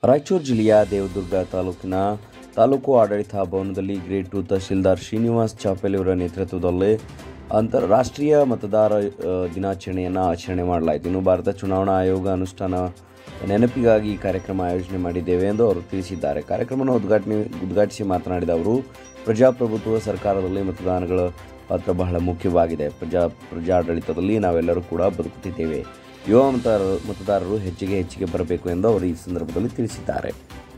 ರಾಯಚೂರು ಜಿಲ್ಲೆಯ ದೇವದುರ್ಗ ತಾಲೂಕಿನ ತಾಲೂಕು ಆಡಳಿತ ಭವನದಲ್ಲಿ ಗ್ರೇಡ್ ಟು ತಹಶೀಲ್ದಾರ್ ಶ್ರೀನಿವಾಸ್ ಚಾಪೆಲ್ ಇವರ ನೇತೃತ್ವದಲ್ಲಿ ಅಂತಾರಾಷ್ಟ್ರೀಯ ಮತದಾರ ಆ, ದಿನಾಚರಣೆಯನ್ನು ಆಚರಣೆ ಮಾಡಲಾಯಿತು ಇನ್ನು ಭಾರತ ಚುನಾವಣಾ ಆಯೋಗ ಅನುಷ್ಠಾನ ನೆನಪಿಗಾಗಿ ಈ ಕಾರ್ಯಕ್ರಮ ಆಯೋಜನೆ ಮಾಡಿದ್ದೇವೆ ಎಂದು ಅವರು ತಿಳಿಸಿದ್ದಾರೆ ಕಾರ್ಯಕ್ರಮವನ್ನು ಉದ್ಘಾಟನೆ ಉದ್ಘಾಟಿಸಿ ಮಾತನಾಡಿದ ಅವರು ಪ್ರಜಾಪ್ರಭುತ್ವ ಸರ್ಕಾರದಲ್ಲಿ ಮತದಾನಗಳ ಪಾತ್ರ ಬಹಳ ಮುಖ್ಯವಾಗಿದೆ ಪ್ರಜಾ ಪ್ರಜಾಡಳಿತದಲ್ಲಿ ನಾವೆಲ್ಲರೂ ಕೂಡ ಬದುಕುತ್ತಿದ್ದೇವೆ ಯುವ ಮತದಾರರು ಮತದಾರರು ಹೆಚ್ಚಿಗೆ ಹೆಚ್ಚಿಗೆ ಬರಬೇಕು ಎಂದು ಅವರು ಈ ಸಂದರ್ಭದಲ್ಲಿ ತಿಳಿಸಿದ್ದಾರೆ